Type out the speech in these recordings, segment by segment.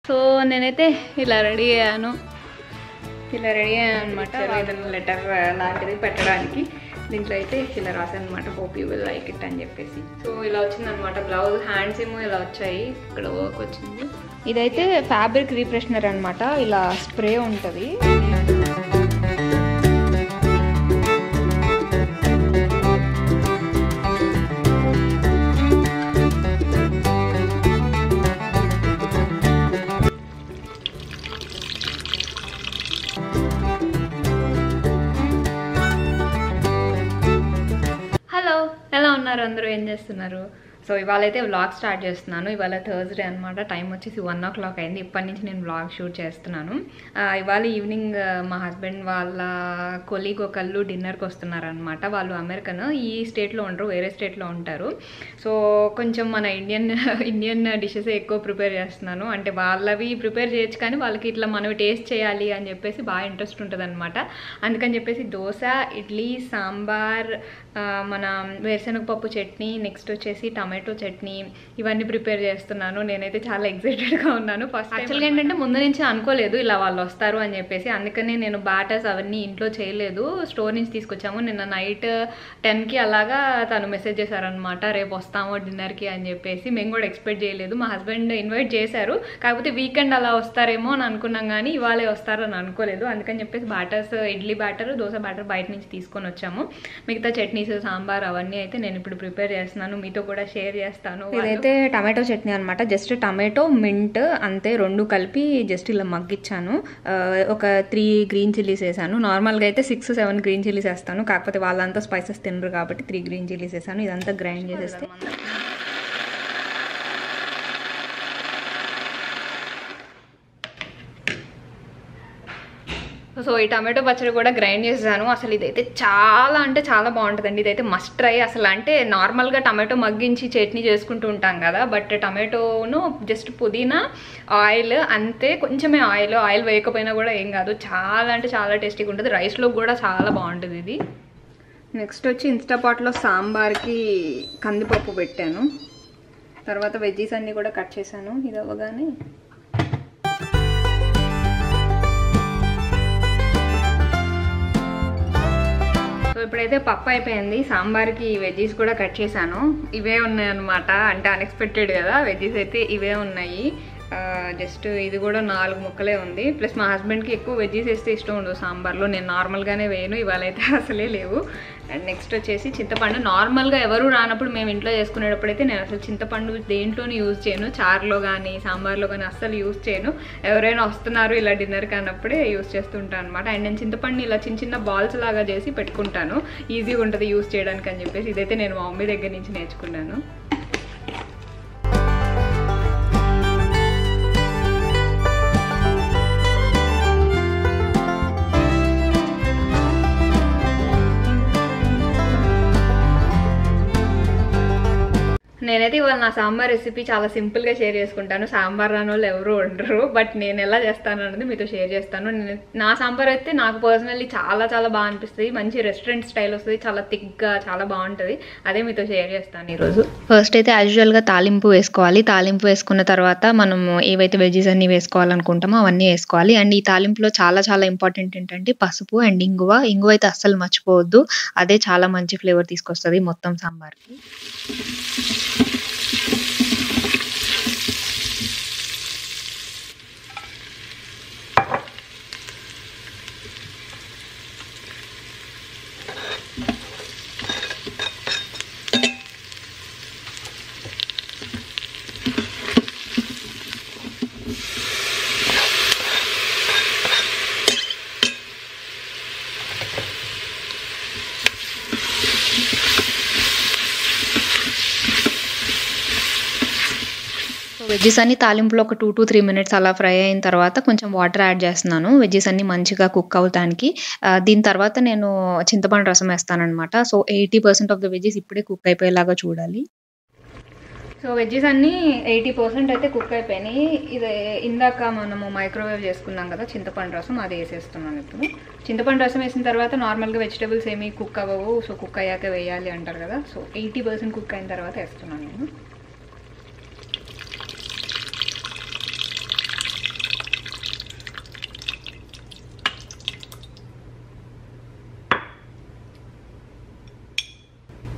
So నేనైతే ఇలా ready అయ్యాను ఇలా రెడీ అయ్యాను అనమాట ఏదైనా లెటర్ లాంటిది పెట్టడానికి దీంట్లో అయితే ఇలా రాశాను అనమాట hope you will like it అని చెప్పేసి సో ఇలా వచ్చిందనమాట బ్లౌజ్ హ్యాండ్స్ ఏమో ఇలా వచ్చాయి ఇక్కడ వర్క్ వచ్చింది ఇదైతే ఫ్యాబ్రిక్ రీఫ్రెషనర్ అనమాట ఇలా స్ప్రే ఉంటుంది హలో ఎలా ఉన్నారు అందరూ ఏం చేస్తున్నారు సో ఇవాళ అయితే వ్లాగ్ స్టార్ట్ చేస్తున్నాను ఇవాళ థర్స్డే అనమాట టైం వచ్చేసి వన్ ఓ క్లాక్ అయింది ఇప్పటి నుంచి నేను వ్లాగ్ షూట్ చేస్తున్నాను ఆ, ఇవాళ ఈవినింగ్ ఆ, మా హస్బెండ్ వాళ్ళ కొలీగ్ ఒకళ్ళు డిన్నర్కి వస్తున్నారనమాట వాళ్ళు అమెరికన్ ఈ స్టేట్లో ఉండరు వేరే స్టేట్లో ఉంటారు సో కొంచెం మన ఇండియన్ ఇండియన్ డిషెస్ ఎక్కువ ప్రిపేర్ చేస్తున్నాను అంటే వాళ్ళవి ప్రిపేర్ చేయొచ్చు కానీ వాళ్ళకి ఇట్లా మనవి టేస్ట్ చేయాలి అని చెప్పేసి బాగా ఇంట్రెస్ట్ ఉంటుంది అనమాట అందుకని చెప్పేసి దోశ ఇడ్లీ సాంబార్ ఆ, మన వేరుశనగ పప్పు చట్నీ నెక్స్ట్ వచ్చేసి టమాటో చట్నీ ఇవన్నీ ప్రిపేర్ చేస్తున్నాను నేనైతే చాలా ఎక్సైటెడ్గా ఉన్నాను ఫస్ట్ యాక్చువల్గా ఏంటంటే ముందు నుంచి అనుకోలేదు ఇలా వాళ్ళు వస్తారు అని చెప్పేసి అందుకని నేను బ్యాటర్స్ అవన్నీ ఇంట్లో చేయలేదు స్టోర్ నుంచి తీసుకొచ్చాము నిన్న నైట్ టెన్కి అలాగా తను మెసేజ్ చేశారనమాట రేపు వస్తాము డిన్నర్కి అని చెప్పేసి మేము కూడా ఎక్స్పెక్ట్ చేయలేదు మా హస్బెండ్ ఇన్వైట్ చేశారు కాకపోతే వీకెండ్ అలా వస్తారేమో అని అనుకున్నాం కానీ ఇవాళే వస్తారని అనుకోలేదు అందుకని చెప్పేసి batters idli batter dosa batter బయట నుంచి తీసుకొని వచ్చాము మిగతా చట్నీస్ సాంబార్ అవన్నీ అయితే నేను ఇప్పుడు ప్రిపేర్ చేస్తున్నాను మీతో కూడా షేర్ చేస్తాను ఇదైతే టమాటో చట్నీ అనమాట జస్ట్ టమాటో మింట్ అంతే రెండు కలిపి జస్ట్ ఇలా మగ్గిచ్చాను ఆ, ఒక త్రీ గ్రీన్ చిల్లీస్ వేసాను నార్మల్గా అయితే సిక్స్ సెవెన్ గ్రీన్ చిల్లీస్ వేస్తాను కాకపోతే వాళ్ళంతా స్పైసెస్ తినరు కాబట్టి త్రీ గ్రీన్ చిల్లీస్ వేసాను ఇదంతా గ్రైండ్ చేసేస్తే సో ఈ టమాటో పచ్చడి కూడా గ్రైండ్ చేసేసాను అసలు ఇదైతే చాలా అంటే చాలా బాగుంటుందండి ఇదైతే మస్ట్ ట్రై అసలు అంటే నార్మల్గా టమాటో మగ్గించి చట్నీ చేసుకుంటూ ఉంటాం కదా బట్ టమాటోను జస్ట్ పుదీనా ఆయిల్ అంతే కొంచెమే ఆయిల్ ఆయిల్ వేయకపోయినా కూడా ఏం కాదు చాలా అంటే చాలా టేస్టీగా ఉంటుంది రైస్లో కూడా చాలా బాగుంటుంది ఇది నెక్స్ట్ వచ్చి ఇన్స్టాపాట్లో సాంబార్కి కందిపప్పు పెట్టాను తర్వాత వెజ్జీస్ అన్నీ కూడా కట్ చేశాను ఇది అవ్వగానే సో ఇప్పుడైతే పప్పు అయిపోయింది సాంబార్కి వెజ్జీస్ కూడా కట్ చేశాను ఇవే ఉన్నాయి అనమాట అంటే అన్ఎక్స్పెక్టెడ్ కదా వెజ్జీస్ అయితే ఇవే ఉన్నాయి జస్ట్ ఇది కూడా నాలుగు ముక్కలే ఉంది ప్లస్ మా హస్బెండ్కి ఎక్కువ వెజ్జీస్ వేస్తే ఇష్టం ఉండదు సాంబార్లో నేను నార్మల్గానే వేయను ఇవాళ అయితే అసలే లేవు అండ్ నెక్స్ట్ వచ్చేసి చింతపండు నార్మల్గా ఎవరు రానప్పుడు మేము ఇంట్లో చేసుకునేటప్పుడు అయితే నేను అసలు చింతపండు దేంట్లోనూ యూజ్ చేయను చారులో కానీ సాంబార్లో కానీ అస్సలు యూజ్ చేయను ఎవరైనా వస్తున్నారు ఇలా డిన్నర్కి అన్నప్పుడే యూజ్ చేస్తుంటాను అనమాట అండ్ నేను చింతపండు ఇలా చిన్న చిన్న బాల్స్ లాగా చేసి పెట్టుకుంటాను ఈజీగా ఉంటుంది యూజ్ చేయడానికి అని చెప్పేసి ఇదైతే నేను మా మమ్మీ దగ్గర నుంచి నేర్చుకున్నాను నేనైతే ఇవాళ నా సాంబార్ రెసిపీ చాలా సింపుల్గా షేర్ చేసుకుంటాను సాంబార్ రాని వాళ్ళు ఎవరు ఉండరు బట్ నేను ఎలా చేస్తాను అన్నది మీతో షేర్ చేస్తాను నేను నా సాంబార్ అయితే నాకు పర్సనల్లీ చాలా చాలా బాగా అనిపిస్తుంది మంచి రెస్టారెంట్ స్టైల్ వస్తుంది చాలా థిక్గా చాలా బాగుంటుంది అదే మీతో షేర్ చేస్తాను ఈరోజు ఫస్ట్ అయితే యాజువల్గా తాలింపు వేసుకోవాలి తాలింపు వేసుకున్న తర్వాత మనం ఏవైతే వెజీస్ అన్ని వేసుకోవాలనుకుంటామో అవన్నీ వేసుకోవాలి అండ్ ఈ తాలింపులో చాలా చాలా ఇంపార్టెంట్ ఏంటంటే పసుపు అండ్ ఇంగువ ఇంగువ అయితే అస్సలు మర్చిపోవద్దు అదే చాలా మంచి ఫ్లేవర్ తీసుకొస్తుంది మొత్తం సాంబార్కి వెజ్జెస్ అన్ని తాలింపులో ఒక టూ టు త్రీ మినిట్స్ అలా ఫ్రై అయిన తర్వాత కొంచెం వాటర్ యాడ్ చేస్తున్నాను వెజ్జెస్ అన్ని మంచిగా కుక్ అవడానికి ఆ, దీని తర్వాత నేను చింతపండు రసం వేస్తానమాట so eighty percent of the veggies ఇప్పుడే కుక్ అయిపోయేలాగా చూడాలి సో వెజ్జెస్ అన్నీ ఎయిటీ పర్సెంట్ అయితే కుక్ అయిపోయినాయి ఇది ఇందాక మనము మైక్రోవేవ్ చేసుకున్నాం కదా చింతపండు రసం అది వేసేస్తున్నాను ఇప్పుడు చింతపండు రసం వేసిన తర్వాత నార్మల్గా వెజిటేబుల్స్ ఏమీ కుక్ అవ్వవు సో కుక్ అయ్యాక వేయాలి అంటారు కదా సో ఎయిటీ పర్సెంట్ కుక్ అయిన తర్వాత వేస్తున్నాను నేను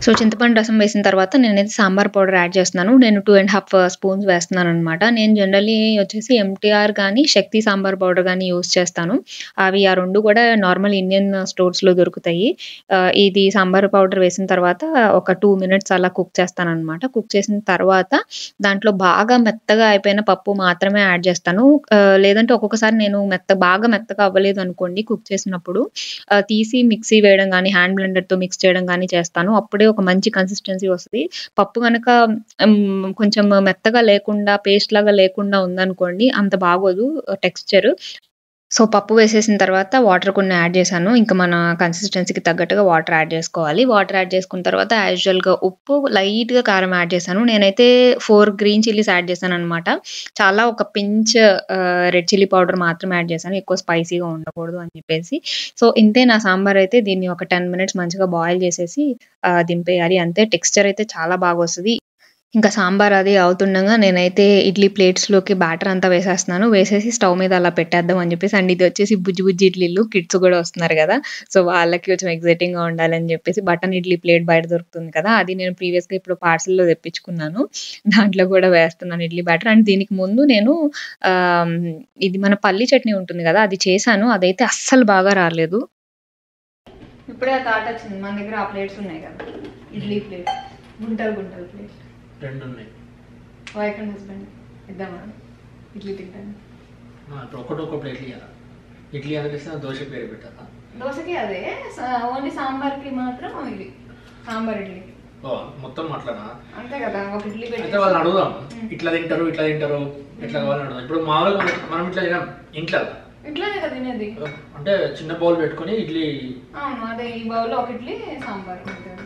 సో చింతపండు రసం వేసిన తర్వాత నేనైతే సాంబార్ పౌడర్ యాడ్ చేస్తున్నాను నేను టూ అండ్ హాఫ్ స్పూన్స్ వేస్తున్నాను అనమాట నేను జనరల్లీ వచ్చేసి ఎంటీఆర్ కానీ శక్తి సాంబార్ పౌడర్ కానీ యూస్ చేస్తాను అవి ఆ రెండు కూడా నార్మల్ ఇండియన్ స్టోర్స్లో దొరుకుతాయి ఆ, ఇది సాంబార్ పౌడర్ వేసిన తర్వాత ఒక టూ మినిట్స్ అలా కుక్ చేస్తాను అనమాట కుక్ చేసిన తర్వాత దాంట్లో బాగా మెత్తగా అయిపోయిన పప్పు మాత్రమే యాడ్ చేస్తాను ఆ, లేదంటే ఒక్కొక్కసారి నేను మెత్త బాగా మెత్తగా అవ్వలేదు అనుకోండి కుక్ చేసినప్పుడు ఆ, తీసి మిక్సీ వేయడం కానీ హ్యాండ్ బ్లెండర్తో మిక్స్ చేయడం కానీ చేస్తాను అప్పుడే ఒక మంచి కన్సిస్టెన్సీ వస్తుంది పప్పు కనుక మ్, కొంచెం మెత్తగా లేకుండా పేస్ట్ లాగా లేకుండా ఉందనుకోండి అంత బాగోదు టెక్స్చర్ సో పప్పు వేసేసిన తర్వాత వాటర్ కొన్ని యాడ్ చేశాను ఇంకా మన కన్సిస్టెన్సీకి తగ్గట్టుగా వాటర్ యాడ్ చేసుకోవాలి వాటర్ యాడ్ చేసుకున్న తర్వాత యాజువల్గా ఉప్పు లైట్గా కారం యాడ్ చేశాను నేనైతే ఫోర్ గ్రీన్ చిల్లీస్ యాడ్ చేశాను అనమాట చాలా ఒక పించ్ రెడ్ చిల్లీ పౌడర్ మాత్రం యాడ్ చేశాను ఎక్కువ స్పైసీగా ఉండకూడదు అని చెప్పేసి సో ఇంతే నా సాంబార్ అయితే దీన్ని ఒక టెన్ మినిట్స్ మంచిగా బాయిల్ చేసేసి ఆ, దింపేయాలి అంతే టెక్స్చర్ అయితే చాలా బాగా వస్తుంది ఇంకా సాంబార్ అది అవుతుండగా నేనైతే ఇడ్లీ ప్లేట్స్లోకి బ్యాటర్ అంతా వేసేస్తున్నాను వేసేసి స్టవ్ మీద అలా పెట్టేద్దాం అని చెప్పేసి అండ్ ఇది వచ్చేసి బుజ్జి బుజ్జి ఇడ్లీలు కిడ్స్ కూడా వస్తున్నారు కదా సో వాళ్ళకి కొంచెం ఎగ్జైటింగ్గా ఉండాలని చెప్పేసి బటన్ ఇడ్లీ ప్లేట్ బయట దొరుకుతుంది కదా అది నేను ప్రీవియస్గా ఇప్పుడు పార్సల్లో తెప్పించుకున్నాను దాంట్లో కూడా వేస్తున్నాను ఇడ్లీ బ్యాటర్ అండ్ దీనికి ముందు నేను ఆమ్, ఇది మన పల్లి చట్నీ ఉంటుంది కదా అది చేశాను అదైతే అస్సలు బాగా రాలేదు ఇప్పుడే ఆ థాట్ వచ్చింది మన దగ్గర ఆ ప్లేట్స్ ఉన్నాయి కదా ఇడ్లీ ప్లేట్ గుంటలు గుంటలు ప్లేట్ రెండు ఉన్నాయి వైఫ్ అండ్ హస్బెండ్ ఇద్దామా ఇడ్లీ తింటాను ఆ, ఇప్పుడు ఒకటి ఒక ప్లేట్ ఇవ్వాలి ఇడ్లీ అనిపిస్తే దోశ పేరు పెట్టాలా దోశకి అదే ఓన్లీ సాంబార్కి మాత్రం ఇది సాంబార్ ఇడ్లీ ఓ మొత్తం అట్లనా అంతే కదా ఒక ఇడ్లీ అయితే వాళ్ళని పెట్టి అడుగుదాం ఇట్లా తింటారు ఇట్లా తింటారు ఎట్లా కావాలని అడుగుదాం ఇప్పుడు మామూలుగా మనం- మనం ఇట్లా తినాం ఇంట్లో ఇట్లానే కదా తినేది అంటే చిన్న బౌల్ పెట్టుకొని ఇడ్లీ అవును అదే ఈ బౌల్లో ఒక ఇడ్లీ సాంబార్ ఉంటుంది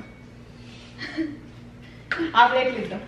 ఆ ప్లేట్లు ఇద్దాం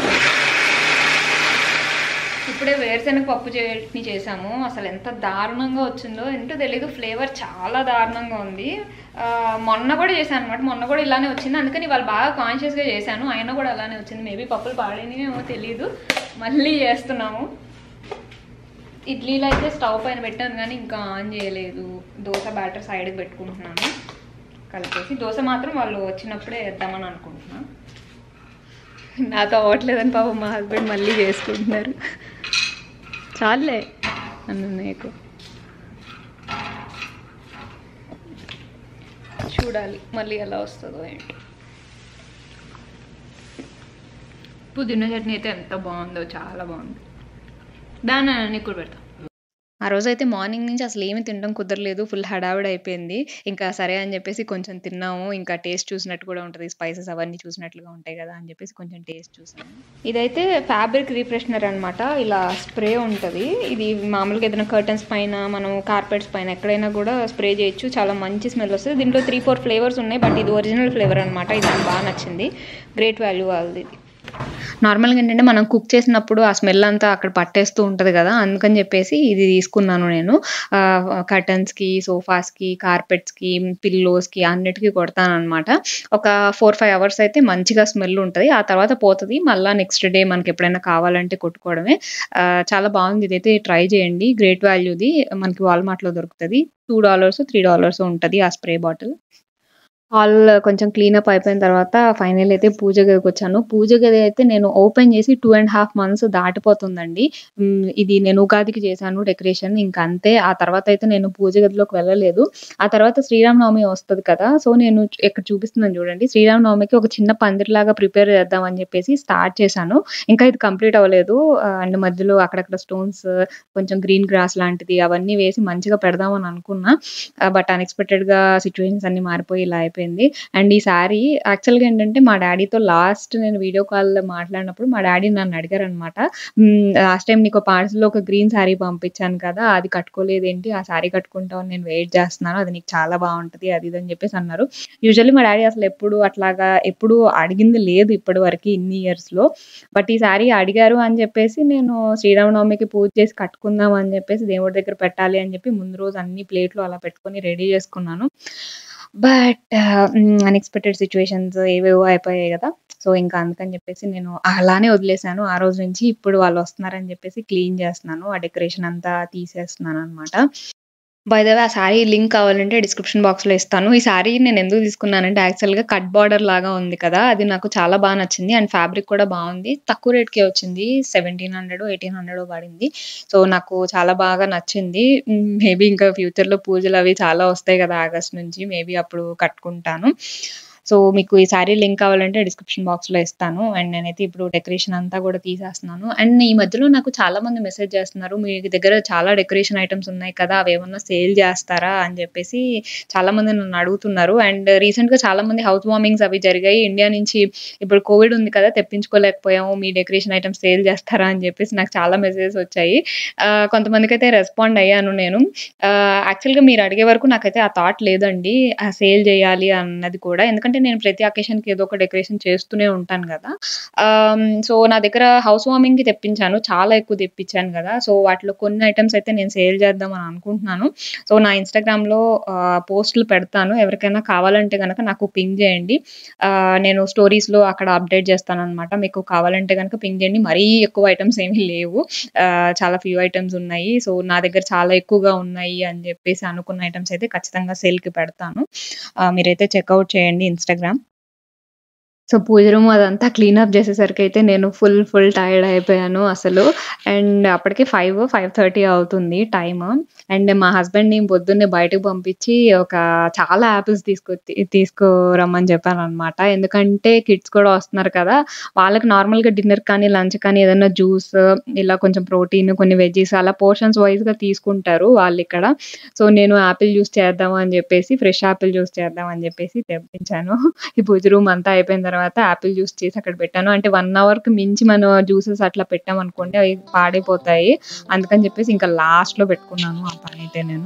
ఇప్పుడే వేరుశనగ పప్పు చట్నీ చేసాము అసలు ఎంత దారుణంగా వచ్చిందో ఏంటో తెలీదు ఫ్లేవర్ చాలా దారుణంగా ఉంది ఆ, మొన్న కూడా చేశాను అనమాట మొన్న కూడా ఇలానే వచ్చింది అందుకని వాళ్ళు బాగా కాన్షియస్గా చేశాను అయినా కూడా అలానే వచ్చింది మేబీ పప్పులు పాడైనవేమో తెలియదు మళ్ళీ చేస్తున్నాము ఇడ్లీలో అయితే స్టవ్ పైన పెట్టాను కానీ ఇంకా ఆన్ చేయలేదు దోశ బ్యాటర్ సైడ్కి పెట్టుకుంటున్నాను కలిపేసి దోశ మాత్రం వాళ్ళు వచ్చినప్పుడే వేద్దామని అనుకుంటున్నాను నాతో అవ్వట్లేదని పాపం మా హస్బెండ్ మళ్ళీ చేసుకుంటున్నారు చాలే అన్న నీకు చూడాలి మళ్ళీ ఎలా వస్తుందో ఏంటో పుదీనా చట్నీ అయితే ఎంత బాగుందో చాలా బాగుంది దాన్ని నీకు కూడా పెడతా ఆ రోజు అయితే మార్నింగ్ నుంచి అసలు ఏమి తినడం కుదరలేదు ఫుల్ హడావిడి అయిపోయింది ఇంకా సరే అని చెప్పేసి కొంచెం తిన్నాము ఇంకా టేస్ట్ చూసినట్టు కూడా ఉంటుంది స్పైసెస్ అవన్నీ చూసినట్లుగా ఉంటాయి కదా అని చెప్పేసి కొంచెం టేస్ట్ చూసాను ఇదైతే ఫ్యాబ్రిక్ రీఫ్రెషనర్ అనమాట ఇలా స్ప్రే ఉంటుంది ఇది మామూలుగా ఏదైనా కర్టన్స్ పైన మనం కార్పెట్స్ పైన ఎక్కడైనా కూడా స్ప్రే చేయొచ్చు చాలా మంచి స్మెల్ వస్తుంది దీంట్లో త్రీ ఫోర్ ఫ్లేవర్స్ ఉన్నాయి బట్ ఇది ఒరిజినల్ ఫ్లేవర్ అనమాట ఇది నాకు బాగా నచ్చింది గ్రేట్ వాల్యూ వాళ్ళది ఇది నార్మల్గా ఏంటంటే మనం కుక్ చేసినప్పుడు ఆ స్మెల్ అంతా అక్కడ పట్టేస్తూ ఉంటుంది కదా అందుకని చెప్పేసి ఇది తీసుకున్నాను నేను కర్టన్స్కి సోఫాస్కి కార్పెట్స్కి పిల్లోస్కి అన్నిటికీ కొడతాను అనమాట ఒక ఫోర్ ఫైవ్ అవర్స్ అయితే మంచిగా స్మెల్ ఉంటుంది ఆ తర్వాత పోతుంది మళ్ళీ నెక్స్ట్ డే మనకి ఎప్పుడైనా కావాలంటే కొట్టుకోవడమే ఆ, చాలా బాగుంది ఇదైతే ట్రై చేయండి గ్రేట్ వాల్యూది మనకి వాల్మార్ట్లో దొరుకుతుంది టూ డాలర్స్ త్రీ డాలర్స్ ఉంటుంది ఆ స్ప్రే బాటిల్ హాల్ కొంచెం క్లీనప్ అయిపోయిన తర్వాత ఫైనల్ అయితే పూజ గదికి వచ్చాను పూజ గది అయితే నేను ఓపెన్ చేసి టూ అండ్ హాఫ్ మంత్స్ దాటిపోతుందండి మ్, ఇది నేను ఉగాదికి చేశాను డెకరేషన్ ఇంకా అంతే ఆ తర్వాత అయితే నేను పూజ గదిలోకి వెళ్ళలేదు ఆ తర్వాత శ్రీరామనవమి వస్తుంది కదా సో నేను చూ- ఇక్కడ చూపిస్తున్నాను చూడండి శ్రీరామనవమికి ఒక చిన్న పందిరిలాగా ప్రిపేర్ చేద్దామని చెప్పేసి స్టార్ట్ చేశాను ఇంకా ఇది కంప్లీట్ అవ్వలేదు అండ్ మధ్యలో అక్కడక్కడ స్టోన్స్ కొంచెం గ్రీన్ గ్రాస్ లాంటిది అవన్నీ వేసి మంచిగా పెడదామని అనుకున్నా బట్ అన్ఎక్స్పెక్టెడ్గా సిచ్యువేషన్స్ అన్ని మారిపోయి ఇలా అయిపోయింది అండ్ ఈ సారీ యాక్చువల్గా ఏంటంటే మా డాడీతో లాస్ట్ నేను వీడియో కాల్ మాట్లాడినప్పుడు మా డాడీ నన్ను అడిగారు అనమాట లాస్ట్ టైం నీకు పార్సల్లో ఒక గ్రీన్ శారీ పంపించాను కదా అది కట్టుకోలేదేంటి ఆ శారీ కట్టుకుంటావు నేను వెయిట్ చేస్తున్నాను అది నీకు చాలా బాగుంటుంది అది ఇది అని చెప్పేసి అన్నారు యూజువల్లీ మా డాడీ అసలు ఎప్పుడు అట్లాగా ఎప్పుడు అడిగింది లేదు ఇప్పటి వరకు ఇన్ని ఇయర్స్ లో బట్ ఈ సారీ అడిగారు అని చెప్పేసి నేను శ్రీరామనవమికి పూజ చేసి కట్టుకుందాం అని చెప్పేసి దేవుడి దగ్గర పెట్టాలి అని చెప్పి ముందు రోజు అన్ని ప్లేట్లు అలా పెట్టుకొని రెడీ చేసుకున్నాను బట్ అన్ఎక్స్పెక్టెడ్ సిచ్యువేషన్స్ ఏవేవో అయిపోయాయి కదా సో ఇంకా అందుకని చెప్పేసి నేను అలానే వదిలేసాను ఆ రోజు నుంచి ఇప్పుడు వాళ్ళు వస్తున్నారని చెప్పేసి క్లీన్ చేస్తున్నాను ఆ డెకరేషన్ అంతా తీసేస్తున్నాను అనమాట బై ద వే ఆ శారీ లింక్ కావాలంటే డిస్క్రిప్షన్ బాక్స్‌లో ఇస్తాను. ఈ శారీ నేను ఎందుకు తీసుకున్నానంటే యాక్చువల్‌గా కట్ బార్డర్ లాగా ఉంది కదా! అది నాకు చాలా బా నచ్చింది. అండ్ ఫ్యాబ్రిక్ కూడా బావుంది. తక్కువ రేట్‌కే వచ్చింది. 1700 1800 పడింది. సో, నాకు చాలా బాగా నచ్చింది. హ్మ్. మేబీ ఇంకా ఫ్యూచర్‌లో పూజలవి చాలా వస్తాయి కదా! ఆగస్ట్ నుంచి. మేబీ అప్పుడు కట్టుకుంటాను. సో, మీకు ఈ శారీ లింక్ కావాలంటే డిస్క్రిప్షన్ బాక్స్‌లో ఇస్తాను. అండ్ నేనైతే ఇప్పుడు డెకరేషన్ అంతా కూడా తీసేస్తున్నాను. అండ్ ఈ మధ్యలో నాకు చాలా మంది మెసేజ్ చేస్తున్నారు. మీ దగ్గర చాలా డెకరేషన్ ఐటెమ్స్ ఉన్నాయి కదా! అవేమన్నా సేల్ చేస్తారా? అని చెప్పేసి చాలామంది నన్ను అడుగుతున్నారు. అండ్ రీసెంట్‌గా చాలామంది హౌస్ వార్మింగ్స్ అవి జరిగాయి. ఇండియా నుంచి ఇప్పుడు కోవిడ్ ఉంది కదా! తెప్పించుకోలేకపోయాము. మీ డెకరేషన్ ఐటెమ్స్ సేల్ చేస్తారా? అని చెప్పేసి నాకు చాలా మెసేజెస్ వచ్చాయి. ఆహ్, కొంతమందికైతే రెస్పాండ్ అయ్యాను నేను. ఆహ్, యాక్చువల్‌గా మీరు అడిగే వరకు నాకైతే ఆ థాట్ లేదండి. ఆహ్, సేల్ చేయాలి అన్నది కూడా. ఎందుకంటే నేను ప్రతి అకేషన్‌కి ఏదో ఒక డెకరేషన్ చేస్తూనే ఉంటాను కదా! ఆహ్, సో, నా దగ్గర హౌస్ వార్మింగ్‌కి తెప్పించాను. చాలా ఎక్కువ తెప్పించాను కదా! సో, వాటిలో కొన్ని ఐటెమ్స్ అయితే నేను సేల్ చేద్దాం అని అనుకుంటున్నాను. సో, నా ఇన్‌స్టాగ్రామ్‌లో ఆహ్, పోస్ట్‌లు పెడతాను. ఎవరికైనా కావాలంటే గనక నాకు పింగ్ చేయండి. ఆహ్, నేను స్టోరీస్‌లో అక్కడ అప్డేట్ చేస్తాననమాట. మీకు కావాలంటే గనక పింగ్ చేయండి. మరీ ఎక్కువ ఐటెమ్స్ ఏమీ లేవు. ఆహ్, చాలా ఫ్యూ ఐటెమ్స్ ఉన్నాయి. సో, నా దగ్గర చాలా ఎక్కువగా ఉన్నాయి అని చెప్పేసి అనుకున్న ఐటెమ్స్ అయితే ఖచ్చితంగా సేల్‌కి పెడతాను. ఆహ్, మీరైతే చెక్‌ఔట్ చేయండి ఇన్‌స్టాగ్రామ్. సో, పూజ రూమ్ అదంతా క్లీనప్ చేసేసరికైతే నేను ఫుల్, ఫుల్ టైర్డ్ అయిపోయాను అసలు. అండ్ అప్పటికి 5, 5:30 అవుతుంది టైము. అండ్ మా హస్బెండ్‌ని పొద్దున్నే బయటకి పంపించి ఒక చాలా యాపిల్స్ తీసుకొచ్చి తీసుకురమ్మని చెప్పాననమాట. ఎందుకంటే కిడ్స్ కూడా వస్తున్నారు కదా! వాళ్ళకి నార్మల్‌గా డిన్నర్ కానీ, లంచ్ కానీ ఏదన్నా జ్యూస్ ఇలా కొంచెం ప్రోటీన్, కొన్ని వెజ్జీస్ అలా పోర్షన్స్ వైస్‌గా తీసుకుంటారు వాళ్ళిక్కడ. సో, నేను యాపిల్ జ్యూస్ చేద్దాం అని చెప్పేసి ఫ్రెష్ యాపిల్ జ్యూస్ చేద్దాం అని చెప్పేసి తెప్పించాను. ఈ పూజ రూమ్ అంతా అయిపోయిన తర్వాత యాపిల్ జ్యూస్ చేసి అక్కడ పెట్టాను. అంటే 1 అవర్‌కి మించి మనం జ్యూసెస్ అట్లా పెట్టామనుకోండి అవి పాడైపోతాయి. అందుకని చెప్పేసి ఇంకా లాస్ట్‌లో పెట్టుకున్నాను ఆ పనైతే నేను.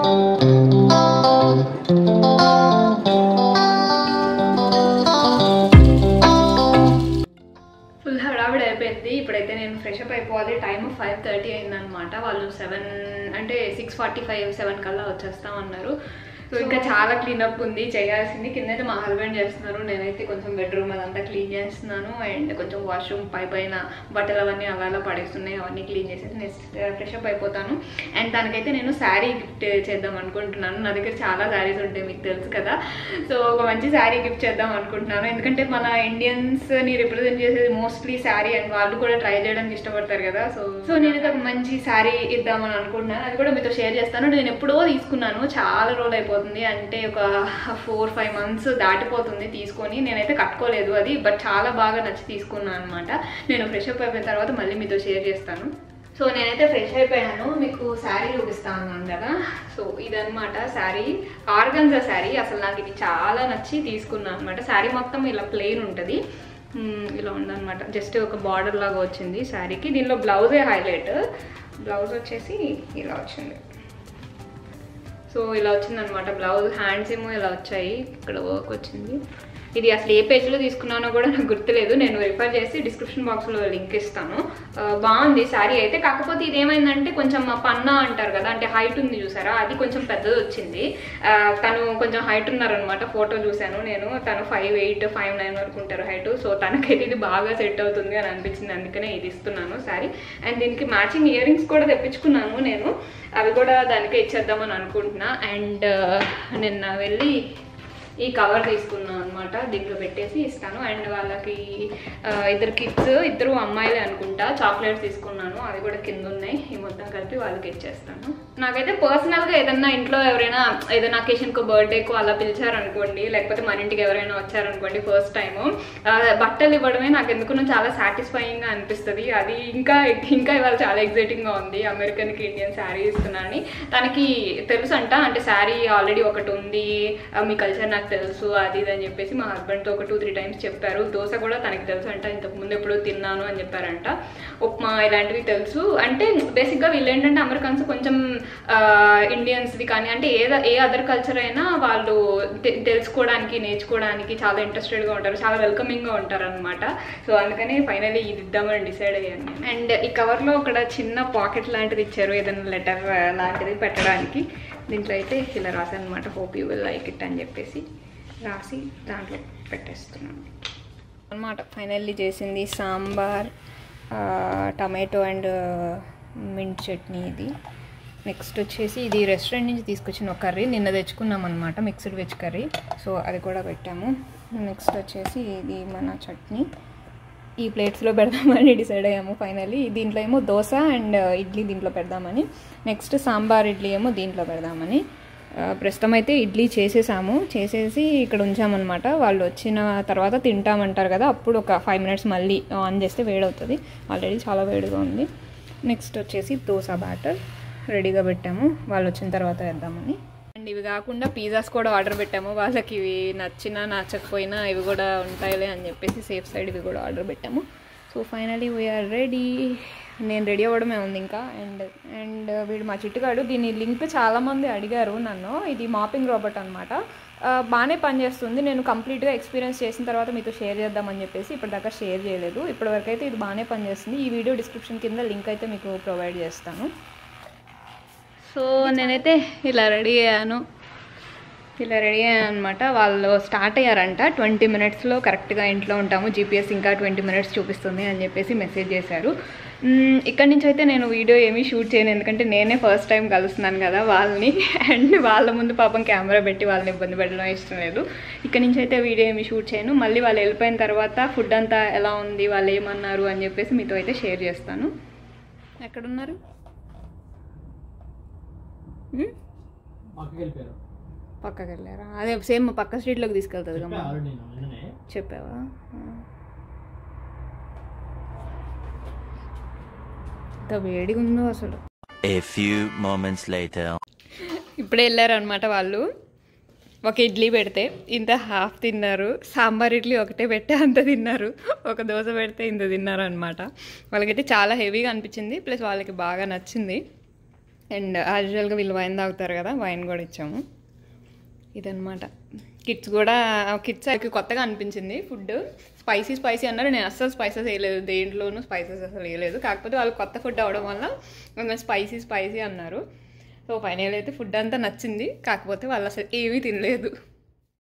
ఫుల్ హడావిడి అయిపోయింది. ఇప్పుడైతే నేను ఫ్రెష్ అప్ అయిపోవాలి. టైమ్ 5:30 అయిందనమాట. వాళ్ళు 7 అంటే 6:45, 7 కల్లా వచ్చేస్తామన్నారు. సో, ఇంకా చాలా క్లీనప్ ఉంది చేయాల్సింది. కిందైతే మా హస్బెండ్ చేస్తున్నారు. నేనైతే కొంచెం బెడ్‌రూమ్ అదంతా క్లీన్ చేస్తున్నాను. అండ్ కొంచెం వాష్‌రూమ్ పైపైన బట్టలు అవన్నీ అలా అలా పడేస్తున్నాయి. అవన్నీ క్లీన్ చేసేసి నెక్స్ట్ ఫ్రెష్ అప్ అయిపోతాను. అండ్ దానికైతే నేను శారీ గిఫ్ట్ చేద్దాం అనుకుంటున్నాను. నా దగ్గర చాలా శారీస్ ఉంటాయి మీకు తెలుసు కదా! సో, ఒక మంచి శారీ గిఫ్ట్ చేద్దాం అనుకుంటున్నాను. ఎందుకంటే మన ఇండియన్స్‌ని రిప్రజెంట్ చేసేది మోస్ట్‌లీ శారీ అండ్ వాళ్ళు కూడా ట్రై చేయడానికి ఇష్టపడతారు కదా! సో, సో నేనైతే ఒక మంచి శారీ ఇద్దామని అనుకుంటున్నాను. అది కూడా మీతో షేర్ చేస్తాను. నేను ఎప్పుడో తీసుకున్నాను. చాలా రోజులు అయిపోతుంది. అంటే ఒక 4, 5 మంత్స్ దాటిపోతుంది తీసుకొని. నేనైతే కట్టుకోలేదు అది. బట్ చాలా బాగా నచ్చి తీసుకున్నాను అనమాట. నేను ఫ్రెష్ అప్ అయిపోయిన తర్వాత మళ్ళీ మీతో షేర్ చేస్తాను. సో, నేనైతే ఫ్రెష్ అయిపోయాను. మీకు శారీ చూపిస్తా అన్నాను కదా! సో, ఇదనమాట శారీ. ఆర్గన్జా శారీ. అసలు నాకు ఇది చాలా నచ్చి తీసుకున్నాను అనమాట. శారీ మొత్తం ఇలా ప్లెయిన్ ఉంటది. హ్మ్. ఇలా ఉందనమాట. జస్ట్ ఒక బార్డర్ లాగా వచ్చింది శారీకి. దీనిలో బ్లౌజే హైలైట్. బ్లౌజ్ వచ్చేసి ఇలా వచ్చింది. సో, ఇలా వచ్చిందనమాట బ్లౌజ్. హ్యాండ్స్ ఏమో ఇలా వచ్చాయి. ఇక్కడ వర్క్ వచ్చింది. ఇది అసలు ఏ పేజ్‌లో తీసుకున్నానో కూడా నాకు గుర్తులేదు. నేను రిఫర్ చేసి డిస్క్రిప్షన్ బాక్స్‌లో లింక్ ఇస్తాను. ఆహ్, బావుంది శారీ అయితే. కాకపోతే ఇదేమైందంటే కొంచెం పన్నా అంటారు కదా! అంటే హైట్ ఉంది చూసారా? అది కొంచెం పెద్దదొచ్చింది. ఆహ్, తను కొంచెం హైట్ ఉన్నారనమాట. ఫోటో చూసాను నేను. తను 5'8", 5'9" వరకు ఉంటారు హైట్. సో, తనకైతే ఇది బాగా సెట్ అవుతుంది అని అనిపించింది. అందుకనే ఇది ఇస్తున్నాను శారీ. అండ్ దీనికి మ్యాచింగ్ ఇయర్ రింగ్స్ కూడా తెప్పించుకున్నాను నేను. అవి కూడా దానికే ఇచ్చేద్దామని అనుకుంటున్నా. అండ్ నిన్న వెళ్ళి ఈ కవర్ తీసుకున్నాను అనమాట. దీంట్లో పెట్టేసి ఇస్తాను. అండ్ వాళ్ళకి ఆహ్, ఇద్దరు కిడ్స్ ఇద్దరు అమ్మాయిలే అనుకుంటా. చాక్లెట్స్ తీసుకున్నాను. అవి కూడా కింద ఉన్నాయి. ఈ మొత్తం కలిపి వాళ్ళకి ఇచ్చేస్తాను. నాకైతే పర్సనల్‌గా ఏదన్నా ఇంట్లో ఎవరైనా ఏదైనా అకేషన్‌కో బర్త్‌డేకో అలా పిలిచారనుకోండి, లేకపోతే మన ఇంటికి ఎవరైనా వచ్చారనుకోండి ఫస్ట్ టైము ఆహ్, బట్టలు ఇవ్వడమే నాకు ఎందుకనో చాలా సాటిస్ఫైయింగ్‌గా అనిపిస్తది. అది ఇంకా ఇంకా ఇవాళ చాలా ఎక్సైటింగ్‌గా ఉంది. అమెరికన్‌కి ఇండియన్ శారీ ఇస్తున్నానని. తనకి తెలుసంట. అంటే శారీ ఆల్రెడీ ఒకటి ఉంది. ఆహ్, మీ కల్చర్ నాకు తెలుసు. అది ఇది అని చెప్పేసి మా హస్బెండ్‌తో ఒక 2, 3 టైమ్స్ చెప్పారు. దోస కూడా తనకి తెలుసంట. ఇంతకుముందు ఎప్పుడో తిన్నాను అని చెప్పారంట. ఉప్మా ఇలాంటివి తెలుసు. అంటే బేసిక్‌గా వీళ్ళేంటంటే అమెరికన్స్ కొంచెం ఆహ్, ఇండియన్స్‌ది కానీ అంటే ఏద ఏ అదర్ కల్చర్ అయినా వాళ్ళు తె తెలుసుకోవడానికి, నేర్చుకోవడానికి చాలా ఇంట్రెస్టెడ్‌గా ఉంటారు. చాలా వెల్కమింగ్‌గా ఉంటారనమాట. సో, అందుకని ఫైనల్లీ ఇది ఇద్దామని డిసైడ్ అయ్యాను నేను. అండ్ ఈ కవర్‌లో ఇక్కడ చిన్న పాకెట్ లాంటిది ఇచ్చారు. ఏదైనా లెటర్ లాంటిది పెట్టడానికి. దీంట్లో అయితే ఇలా రాశాను అనమాట. Hope you will like it అని చెప్పేసి రాసి దాంట్లో పెట్టేస్తున్నాను. అనమాట ఫైనల్లీ చేసింది సాంబార్ ఆహ్, టమాటో అండ్ మింట్ చట్నీ ఇది. నెక్స్ట్ వచ్చేసి ఇది రెస్టారెంట్ నుంచి తీసుకొచ్చిన ఒక కర్రీ నిన్న తెచ్చుకున్నాం అనమాట మిక్స్డ్ వెజ్ కర్రీ సో అది కూడా పెట్టాము నెక్స్ట్ వచ్చేసి ఇది మన చట్నీ ఈ ప్లేట్స్లో పెడదామని డిసైడ్ అయ్యాము ఫైనల్లీ దీంట్లో ఏమో దోశ అండ్ ఇడ్లీ దీంట్లో పెడదామని నెక్స్ట్ సాంబార్ ఇడ్లీ ఏమో దీంట్లో పెడదామని ఆ, ప్రస్తుతం అయితే ఇడ్లీ చేసేసాము చేసేసి ఇక్కడ ఉంచామన్నమాట వాళ్ళు వచ్చిన తర్వాత తింటామంటారు కదా అప్పుడు ఒక ఫైవ్ మినిట్స్ మళ్ళీ ఆన్ చేస్తే వేడవుతుంది ఆల్రెడీ చాలా వేడిగా ఉంది నెక్స్ట్ వచ్చేసి దోశ బ్యాటర్ రెడీగా పెట్టాము వాళ్ళు వచ్చిన తర్వాత వేద్దామని అండ్ ఇవి కాకుండా పిజ్జాస్ కూడా ఆర్డర్ పెట్టాము వాళ్ళకి ఇవి నచ్చినా నచ్చకపోయినా ఇవి కూడా ఉంటాయిలే అని చెప్పేసి సేఫ్ సైడ్ ఇవి కూడా ఆర్డర్ పెట్టాము సో ఫైనలీ వీఆర్ రెడీ నేను రెడీ అవ్వడమే ఉంది ఇంకా అండ్ అండ్ వీడు మా చిట్టుగాడు దీని లింక్ చాలామంది అడిగారు నన్ను ఇది మాపింగ్ రోబోట్ అనమాట బాగానే పనిచేస్తుంది నేను కంప్లీట్గా ఎక్స్పీరియన్స్ చేసిన తర్వాత మీతో షేర్ చేద్దామని చెప్పేసి ఇప్పటిదాకా షేర్ చేయలేదు ఇప్పటివరకు అయితే ఇది బాగానే పనిచేస్తుంది ఈ వీడియో డిస్క్రిప్షన్ కింద లింక్ అయితే మీకు ప్రొవైడ్ చేస్తాను సో నేనైతే ఇలా రెడీ అయ్యాను ఇలా రెడీ అయ్యాను అనమాట వాళ్ళు స్టార్ట్ అయ్యారంట ట్వంటీ మినిట్స్లో కరెక్ట్గా ఇంట్లో ఉంటాము జీపీఎస్ ఇంకా ట్వంటీ మినిట్స్ చూపిస్తుంది అని చెప్పేసి మెసేజ్ చేశారు మ్మ్, ఇక్కడి నుంచి అయితే నేను వీడియో ఏమీ షూట్ చేయను ఎందుకంటే నేనే ఫస్ట్ టైం కలుస్తున్నాను కదా వాళ్ళని అండ్ వాళ్ళ ముందు పాపం కెమెరా పెట్టి వాళ్ళని ఇబ్బంది పెట్టడం ఇష్టం లేదు ఇక్కడి నుంచి అయితే వీడియో ఏమీ షూట్ చేయను మళ్ళీ వాళ్ళు వెళ్ళిపోయిన తర్వాత ఫుడ్ అంతా ఎలా ఉంది వాళ్ళు ఏమన్నారు అని చెప్పేసి మీతో అయితే షేర్ చేస్తాను ఎక్కడున్నారు మ్మ్? పక్కకి వెళ్ళిపోయారు పక్కకి వెళ్ళారా అదే సేమ్ పక్క స్ట్రీట్లోకి తీసుకెళ్తుంది చెప్పా కదా ఆల్రెడీ నేను నిన్ననే చెప్పావా ఆ. ఎంత వేడిగా ఉందో అసలు A few moments later. ఇప్పుడే వెళ్ళారనమాట వాళ్ళు ఒక ఇడ్లీ పెడితే ఇంత హాఫ్ తిన్నారు సాంబార్ ఇడ్లీ ఒకటే పెడితే అంత తిన్నారు ఒక దోశ పెడితే ఇంత తిన్నారు అనమాట వాళ్ళకైతే చాలా హెవీగా అనిపించింది ప్లస్ వాళ్ళకి బాగా నచ్చింది అండ్ యాజువల్గా వీళ్ళు వైన్ తాగుతారు కదా వైన్ కూడా ఇచ్చాము ఇదనమాట కిడ్స్ కూడా కిడ్స్ అయితే కొత్తగా అనిపించింది ఫుడ్ స్పైసీ స్పైసీ అన్నారు నేను అస్సలు స్పైసెస్ వేయలేదు దేంట్లోనూ స్పైసెస్ అసలు వేయలేదు కాకపోతే వాళ్ళు కొత్త ఫుడ్ అవడం వల్ల కొంచెం స్పైసీ స్పైసీ అన్నారు సో ఫైనల్ అయితే ఫుడ్ అంతా నచ్చింది కాకపోతే వాళ్ళు అసలు ఏమీ తినలేదు